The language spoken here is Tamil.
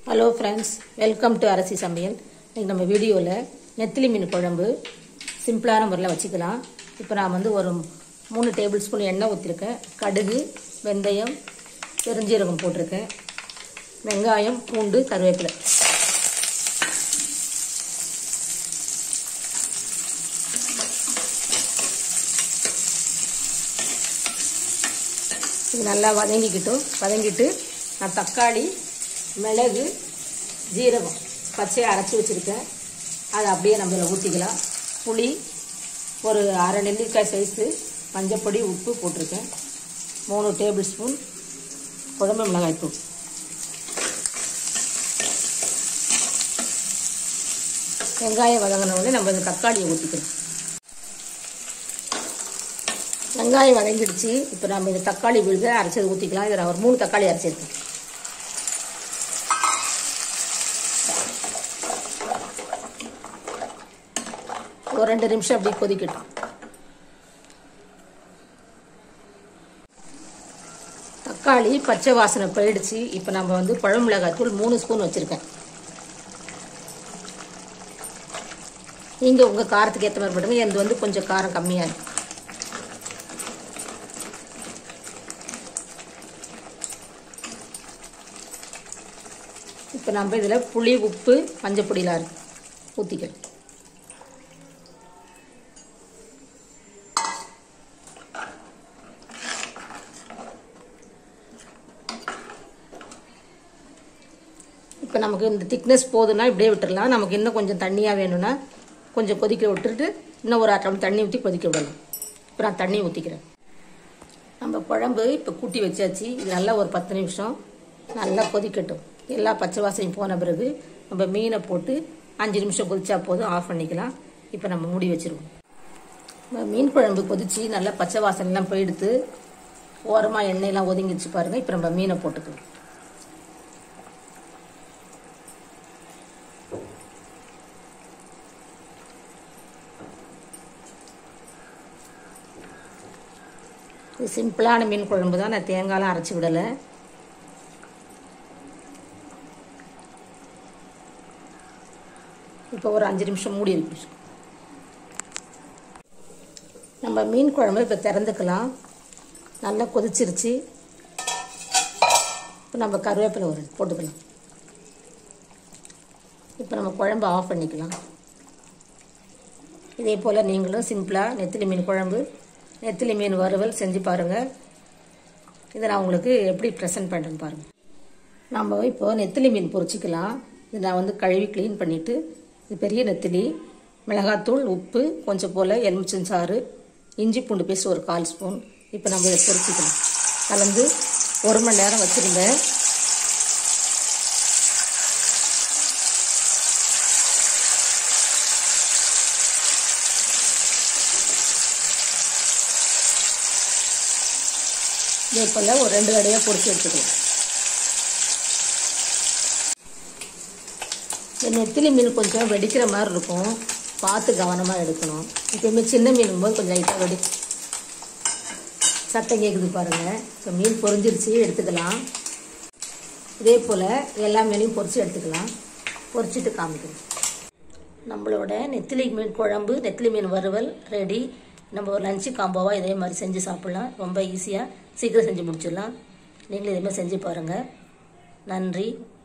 hello friends welcome to Arasi Samayal இன்னைக்கு நம்ம வீடியோவில் நெத்திலி மீன் குழம்பு சிம்பிளான முறையில் வச்சுக்கலாம் இப்போ நான் வந்து ஒரு மூணு டேபிள் ஸ்பூன் எண்ணெய் ஊற்றிருக்கேன் கடுகு வெந்தயம் பெருஞ்சீரகம் போட்டிருக்கேன் வெங்காயம் பூண்டு கருவேப்பிலை இது நல்லா வதங்கிக்கிட்டும் வதங்கிட்டு நான் தக்காளி மிளகு ஜீரகம் பச்சையை அரைச்சி வச்சுருக்கேன் அதை அப்படியே நம்ம இதில் ஊற்றிக்கலாம் புளி ஒரு அரை நெல்லிக்காய் சைஸு மஞ்சப்பொடி உப்பு போட்டிருக்கேன் மூணு டேபிள் ஸ்பூன் குழம்பு மிளகாய் தூள் வெங்காயம் வதங்கின உடனே நம்ம இந்த தக்காளியை ஊற்றிக்கலாம் வெங்காயம் வதங்கிடுச்சு இப்போ நம்ம இந்த தக்காளி விழுத அரைச்சது ஊற்றிக்கலாம் இதில் ஒரு மூணு தக்காளி அரைச்சிருக்கேன் ஒரு ரெண்டு நிமிஷம் அப்படி கொதிக்கட்டும் தக்காளி பச்சை வாசனை போயிடுச்சு இப்போ நம்ம வந்து குழம்பு மிளகாய் தூள் மூணு ஸ்பூன் வச்சுருக்கேன் நீங்கள் உங்கள் காரத்துக்கு ஏற்ற மாதிரி போட்டுங்க எனது வந்து கொஞ்சம் காரம் கம்மியாக இருக்கு இப்போ நம்ம இதில் புளி உப்பு மஞ்சள் பொடியெலாம் இருக்கு ஊற்றிக்கலாம் இப்போ நமக்கு இந்த திக்னஸ் போதுன்னா இப்படியே விட்டுடலாம் நமக்கு இன்னும் கொஞ்சம் தண்ணியாக வேணும்னா கொஞ்சம் கொதிக்க விட்டுட்டு இன்னும் ஒரு அரை தண்ணி ஊற்றி கொதிக்க விடலாம் இப்போ நான் தண்ணி ஊற்றிக்கிறேன் நம்ம குழம்பு இப்போ கூட்டி வச்சாச்சு இது நல்லா ஒரு பத்து நிமிஷம் நல்லா கொதிக்கட்டும் எல்லா பச்சை வாசனையும் போன பிறகு நம்ம மீனை போட்டு அஞ்சு நிமிஷம் கொதிச்சா போதும் ஆஃப் பண்ணிக்கலாம் இப்போ நம்ம மூடி வச்சுருவோம் மீன் குழம்பு கொதிச்சு நல்லா பச்சை வாசனைலாம் போயிடுத்து ஓரமாக எண்ணெயெல்லாம் ஒதுங்கிடுச்சு பாருங்கள் இப்போ நம்ம மீனை போட்டுக்கலாம் இது சிம்பிளான மீன் குழம்பு தான் நான் தேங்காயெலாம் அரைச்சி விடலை இப்போ ஒரு அஞ்சு நிமிஷம் மூடி இருக்கு நம்ம மீன் குழம்பு இப்போ திறந்துக்கலாம் நல்லா கொதிச்சிருச்சு இப்போ நம்ம கருவேப்பிலை ஒரு போட்டுக்கலாம் இப்போ நம்ம குழம்பு ஆஃப் பண்ணிக்கலாம் இதே போல் நீங்களும் சிம்பிளாக நெத்திலி மீன் குழம்பு நெத்திலி மீன் வறுவல் செஞ்சு பாருங்கள் இதை நான் உங்களுக்கு எப்படி ப்ரெசென்ட் பண்ணுறேன்னு பாருங்கள் நம்ம இப்போது நெத்திலி மீன் பொரிச்சிக்கலாம் இது நான் வந்து கழுவி க்ளீன் பண்ணிவிட்டு இது பெரிய நெத்திலி மிளகாத்தூள் உப்பு கொஞ்சம் போல் எலுமிச்சஞ்சாறு இஞ்சி பூண்டு பேஸ்ட் ஒரு கால் ஸ்பூன் இப்போ நம்ம இதை பொரிச்சிக்கலாம் கலந்து ஒரு மணி நேரம் வச்சுருந்தேன் இதே போல் ஒரு ரெண்டு கடையாக பொரிச்சு எடுத்துக்கலாம் இந்த நெத்திலி மீன் கொஞ்சம் வெடிக்கிற மாதிரி இருக்கும் பார்த்து கவனமாக எடுக்கணும் எப்பயுமே சின்ன மீன் போது கொஞ்சம் லைட்டாக வெடி சத்தம் கேட்குது பாருங்கள் இப்போ மீன் பொரிஞ்சிருச்சு எடுத்துக்கலாம் இதே போல் எல்லா மீனையும் பொரிச்சு எடுத்துக்கலாம் பொரிச்சிட்டு காமிக்கணும் நம்மளோட நெத்திலி மீன் குழம்பு நெத்திலி மீன் வறுவல் ரெடி நம்ம ஒரு லஞ்சு காம்போவாக இதே மாதிரி செஞ்சு சாப்பிட்லாம் ரொம்ப ஈஸியாக சீக்கிரம் செஞ்சு முடிச்சிடலாம் நீங்களும் இதே மாதிரி செஞ்சு பாருங்கள் நன்றி